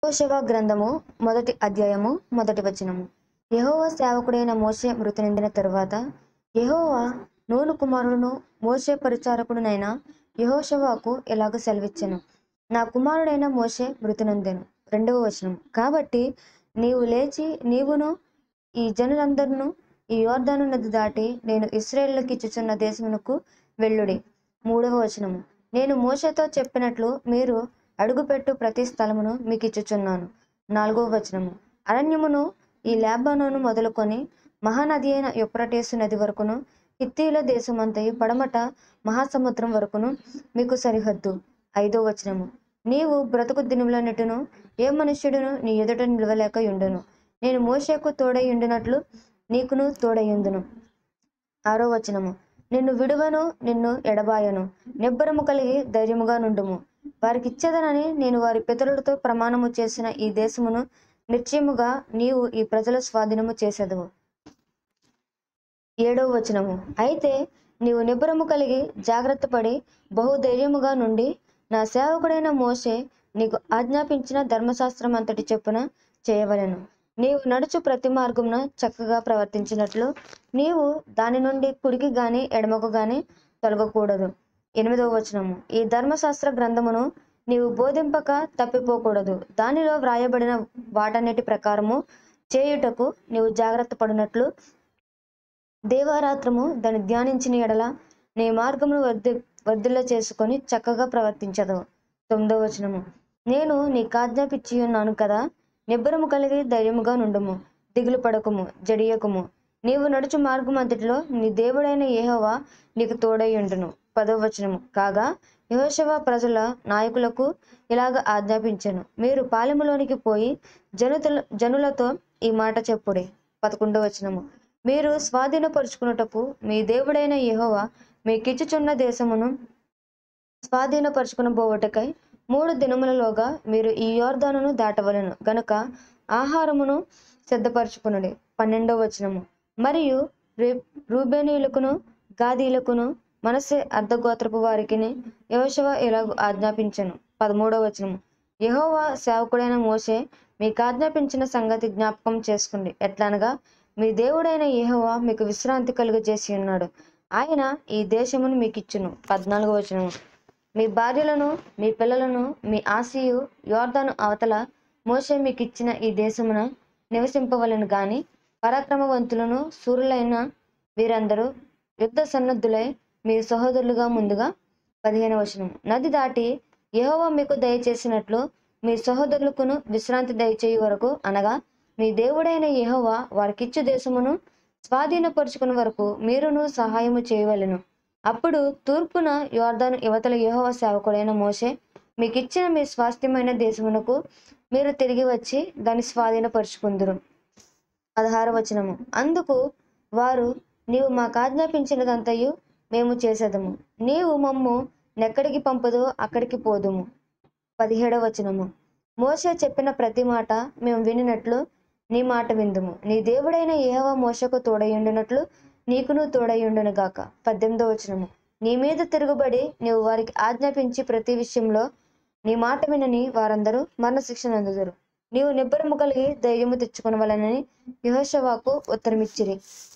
యెహోషువ గ్రంథము మొదటి అధ్యాయము మొదటి వచనము యెహోవా సేవకుడైన మోషే మృతి నిందిన తరువాత యెహోవా నూను కుమారుడును మోషే పరిచారకుడునైన యెహోషువకు ఇలాగ సెలవిచ్చెను నా కుమారుడైన మోషే మృతి నొందెను రెండవ వచనం కాబట్టి నీవు లేచి నీవును ఈ జనులందరినూ ఈ యోర్దాను నది దాటి నేను ఇస్రాయేళ్లకు ఇచ్చుచున్న దేశమునకు వెళ్ళుడి మూడవ వచనము నేను మోషతో చెప్పినట్లు మీరు అడుగుపెట్టు ప్రతి స్థలమును మీకు ఇచ్చుచున్నాను నాలుగవ వచనము అరణ్యమును ఈ లేబానోను మొదలుకొని మహానది అయిన యుప్రటేసు నది వరకును హిత్తీల దేశమంతయు పడమట మహాసముద్రం వరకును మీకు సరిహద్దు ఐదో వచనము నీవు బ్రతుకు దినములన్నిటిను ఏ మనుష్యుడును నీ ఎదుట నిలవలేక ఉండును నేను మోషేకు తోడై ఉండినట్లు నీకును తోడయుందును ఆరో వచనము నిన్ను విడువను నిన్ను ఎడబాయను నిబ్బరము కలిగి ధైర్యముగా నుండుము వారికి ఇచ్చేదనని నేను వారి పితరులతో ప్రమాణము చేసిన ఈ దేశమును నిశ్చయముగా నీవు ఈ ప్రజల స్వాధీనము చేసేదవు ఏడవ వచనము అయితే నీవు నిబ్బరము కలిగి జాగ్రత్త పడి బహుధైర్యముగా నుండి నా సేవకుడైన మోసే నీకు ఆజ్ఞాపించిన ధర్మశాస్త్రం అంతటి చెప్పున చేయవలెను నీవు నడుచు ప్రతి మార్గమున చక్కగా ప్రవర్తించినట్లు నీవు దాని నుండి కుడికి గాని ఎడమకు గాని తొలగకూడదు ఎనిమిదవ వచనము ఈ ధర్మశాస్త్ర గ్రంథమును నీవు బోధింపక తప్పిపోకూడదు దానిలో వ్రాయబడిన వాటన్నిటి ప్రకారము చేయుటకు నీవు జాగ్రత్త పడినట్లు దేవారాత్రము దాన్ని ధ్యానించిన ఎడల నీ మార్గమును వర్ధి వర్ధిల్ల చేసుకొని చక్కగా ప్రవర్తించదు తొమ్మిదవ వచనము నేను నీకు ఆజ్ఞాపించి ఉన్నాను కదా నిబ్బరము కలిగి ధైర్యముగా నుండుము దిగులు పడకుము జడియకుము నీవు నడుచు మార్గం అంతటిలో నీ దేవుడైన ఏహోవా నీకు తోడై ఉండును పదవ వచనము కాగా యహోశవ ప్రజల నాయకులకు ఇలాగ ఆజ్ఞాపించను మీరు పాలెములోనికి పోయి జనుతుల జనులతో ఈ మాట చెప్పుడే పదకొండవ వచనము మీరు స్వాధీనపరుచుకున్నటకు మీ దేవుడైన యెహోవా మీకిచ్చుచున్న దేశమును స్వాధీనపరుచుకుని పోవటకై మూడు దినములలోగా మీరు ఈ యోర్దానును దాటవలను గనుక ఆహారమును సిద్ధపరచుకునుడి పన్నెండవ వచనము మరియు రూబేనీయులకును గాదీలకును మనసే అర్ధగోత్రపు వారికిని యహోశవ ఇలాగ ఆజ్ఞాపించను పదమూడవ వచనము యహోవా సేవకుడైన మోసే మీకు ఆజ్ఞాపించిన సంగతి జ్ఞాపకం చేసుకోండి ఎట్లనగా మీ దేవుడైన యెహోవా మీకు విశ్రాంతి కలుగజేసి ఉన్నాడు ఆయన ఈ దేశమును మీకు ఇచ్చును పద్నాలుగవ వచనము మీ భార్యలను మీ పిల్లలను మీ ఆశయు యోర్దాను అవతల మోసే మీకు ఇచ్చిన ఈ దేశమున నివసింపవలను గాని పరాక్రమవంతులను సూర్యులైన వీరందరూ యుద్ధ సన్నద్ధులై మీ సహోదరులుగా ముందుగా పదిహేను వచనం నది దాటి యెహోవా మీకు దయచేసినట్లు మీ సహోదరులకును విశ్రాంతి దయచేయు వరకు అనగా మీ దేవుడైన యెహోవా వారికిచ్చు దేశమును స్వాధీనపరుచుకుని వరకు మీరును సహాయము చేయవలెను అప్పుడు తూర్పున యోర్దాను యువతల యెహోవా సేవకుడైన మోషే మీకు ఇచ్చిన మీ స్వాస్థ్యమైన దేశమునకు మీరు తిరిగి వచ్చి దాన్ని స్వాధీనపరుచుకుందురు పదహార వచనము అందుకు వారు నీవు మాకు ఆజ్ఞాపించినదంతయు మేము చేసేదము నీవు మమ్ము నెక్కడికి పంపదో అక్కడికి పోదుము పదిహేడవ వచనము మోసే చెప్పిన ప్రతి మాట మేము వినినట్లు నీ మాట విందుము నీ దేవుడైన ఏహవ మోసకు తోడయుండునట్లు నీకును తోడయుండును గాక పద్దెనిమిదవ వచనము నీ మీద తిరుగుబడి నీవు వారికి ఆజ్ఞాపించి ప్రతి విషయంలో నీ మాట వినని వారందరూ మరణశిక్ష నందుదురు నీవు నిబ్బరము కలిగి ధైర్యము తెచ్చుకునవలనని యహోషవాకు ఉత్తరమిచ్చిరి